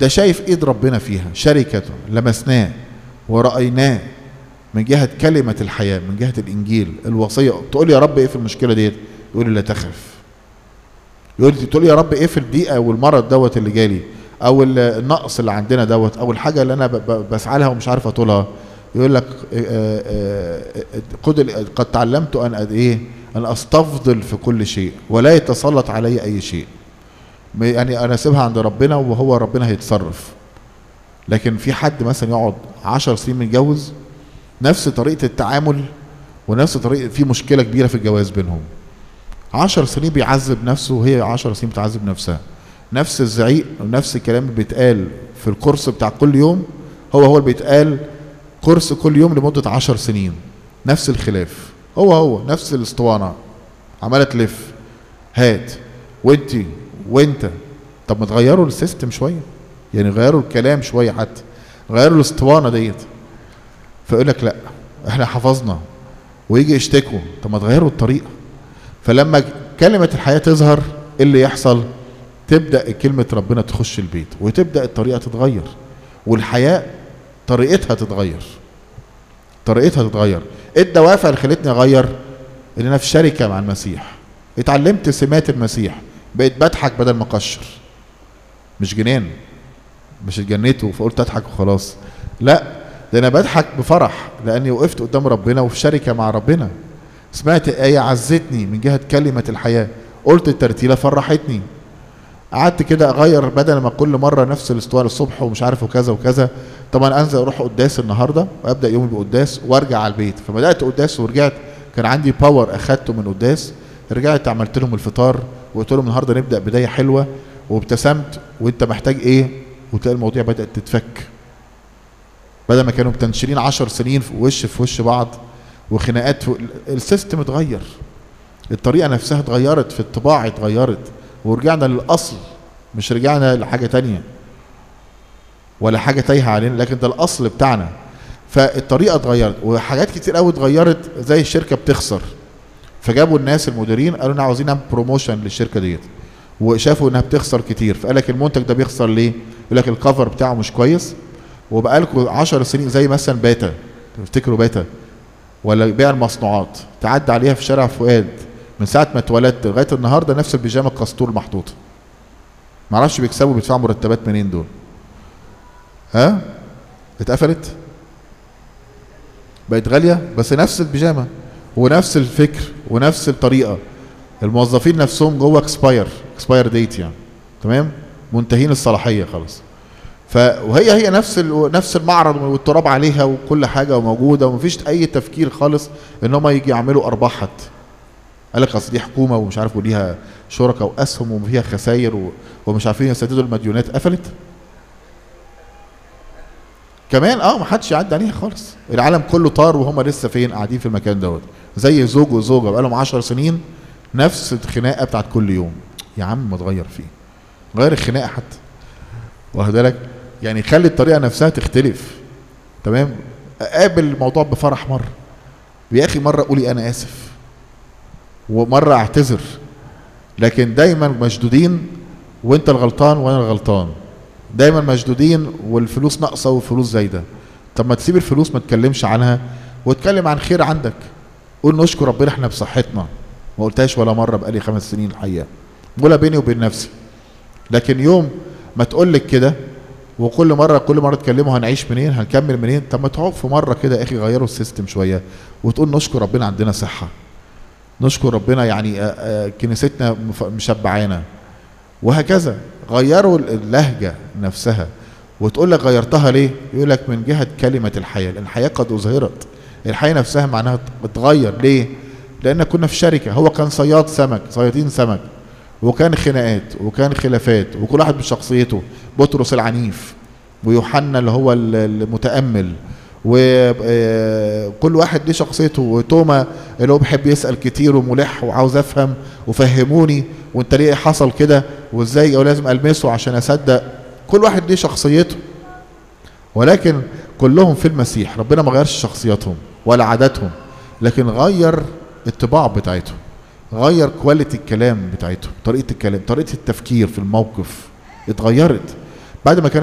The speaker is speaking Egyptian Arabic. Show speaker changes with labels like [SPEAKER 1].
[SPEAKER 1] ده شايف ايد ربنا فيها شركته لمسناه ورأيناه من جهة كلمة الحياة من جهة الإنجيل الوصية تقول يا رب إيه في المشكلة ديت يقول لي لا تخف يقول لي تقول يا رب إيه في الضيقة والمرض دوت اللي جالي أو النقص اللي عندنا دوت أو الحاجة اللي أنا بسعى لها ومش عارف أطولها يقول لك قد قد تعلمت أن إيه أن أستفضل في كل شيء ولا يتسلط علي أي شيء يعني أنا أسيبها عند ربنا وهو ربنا هيتصرف لكن في حد مثلا يقعد عشر سنين متجوز نفس طريقة التعامل ونفس طريقة في مشكلة كبيرة في الجواز بينهم عشر سنين بيعذب نفسه وهي عشر سنين بتعذب نفسها نفس الزعيق ونفس الكلام اللي بيتقال في الكورس بتاع كل يوم هو هو اللي بيتقال كورس كل يوم لمدة عشر سنين نفس الخلاف هو هو نفس الاسطوانة عمالة تلف هات وانتي وانت طب ما تغيروا السيستم شوية يعني غيروا الكلام شوية حتى غيروا الاسطوانة ديت فيقول لك لا احنا حفظنا ويجي يشتكوا طب ما تغيروا الطريقه فلما كلمه الحياه تظهر ايه اللي يحصل تبدا كلمه ربنا تخش البيت وتبدا الطريقه تتغير والحياه طريقتها تتغير طريقتها تتغير ايه الدوافع اللي خلتني اغير ان انا في شركه مع المسيح اتعلمت سمات المسيح بقيت بضحك بدل ما اقشر مش جنان مش اتجنيت فقلت اضحك وخلاص لا ده انا بضحك بفرح لاني وقفت قدام ربنا وفي شركه مع ربنا سمعت ايه عزتني من جهه كلمه الحياه قلت الترتيله فرحتني قعدت كده اغير بدل ما كل مره نفس الاسطوانه الصبح ومش عارف وكذا وكذا طبعا انزل اروح قداس النهارده وابدا يومي بقداس وارجع على البيت فبدات قداس ورجعت كان عندي باور اخدته من قداس رجعت عملت لهم الفطار وقلت لهم النهارده نبدا بدايه حلوه وابتسمت وانت محتاج ايه وتلاقي المواضيع بدات تتفك بدل ما كانوا متنشرين عشر سنين في وش في وش بعض وخناقات السيستم اتغير الطريقه نفسها اتغيرت في الطباع اتغيرت ورجعنا للاصل مش رجعنا لحاجه تانية ولا حاجه تايهه علينا لكن ده الاصل بتاعنا فالطريقه اتغيرت وحاجات كتير قوي اتغيرت زي الشركه بتخسر فجابوا الناس المديرين قالوا لنا عاوزين نعمل بروموشن للشركه ديت وشافوا انها بتخسر كتير فقال لك المنتج ده بيخسر ليه؟ يقول لك الكفر بتاعه مش كويس وبقى لكم 10 سنين زي مثلا باتا تفتكروا باتا ولا بيع المصنوعات تعدي عليها في شارع فؤاد من ساعه ما اتولدت لغايه النهارده نفس البيجامه الكستور محطوطه معرفش بيكسبوا بيدفعوا مرتبات منين دول ها اتقفلت بقت غاليه بس نفس البيجامه ونفس الفكر ونفس الطريقه الموظفين نفسهم جوه اكسباير اكسباير ديت يعني تمام منتهين الصلاحيه خلاص ف وهي هي نفس ال... نفس المعرض والتراب عليها وكل حاجه وموجوده ومفيش اي تفكير خالص ان هم يجي يعملوا ارباح حتى قال لك اصل دي حكومه ومش عارف وليها شركاء واسهم وفيها خسائر و... ومش عارفين يسددوا المديونات قفلت كمان اه ما حدش يعدي عليها خالص العالم كله طار وهم لسه فين قاعدين في المكان دوت زي زوج وزوجه بقالهم 10 سنين نفس الخناقه بتاعت كل يوم يا عم ما تغير فيه غير الخناقه حتى واخد بالك يعني خلي الطريقه نفسها تختلف تمام قابل الموضوع بفرح مره يا اخي مره قولي انا اسف ومره اعتذر لكن دايما مشدودين وانت الغلطان وانا الغلطان دايما مشدودين والفلوس ناقصه والفلوس زايده طب ما تسيب الفلوس ما تتكلمش عنها واتكلم عن خير عندك قول نشكر ربنا احنا بصحتنا ما قلتهاش ولا مره بقالي خمس سنين الحقيقه ولا بيني وبين نفسي لكن يوم ما تقول لك كده وكل مره كل مره تكلمه هنعيش منين هنكمل منين طب ما تقعد في مره كده يا اخي غيروا السيستم شويه وتقول نشكر ربنا عندنا صحه نشكر ربنا يعني آآ آآ كنيستنا مشبعانا وهكذا غيروا اللهجه نفسها وتقول لك غيرتها ليه يقول لك من جهه كلمه الحياه لان الحياه قد اظهرت الحياه نفسها معناها اتغير ليه لان كنا في شركه هو كان صياد سمك صيادين سمك وكان خناقات وكان خلافات وكل واحد بشخصيته بطرس العنيف ويوحنا اللي هو المتامل وكل واحد ليه شخصيته وتوما اللي هو بيحب يسال كتير وملح وعاوز افهم وفهموني وانت ليه حصل كده وازاي او لازم المسه عشان اصدق كل واحد ليه شخصيته ولكن كلهم في المسيح ربنا ما غيرش شخصياتهم ولا عاداتهم لكن غير الطباع بتاعتهم غير كواليتي الكلام بتاعتهم طريقه الكلام طريقه التفكير في الموقف اتغيرت بعد ما كان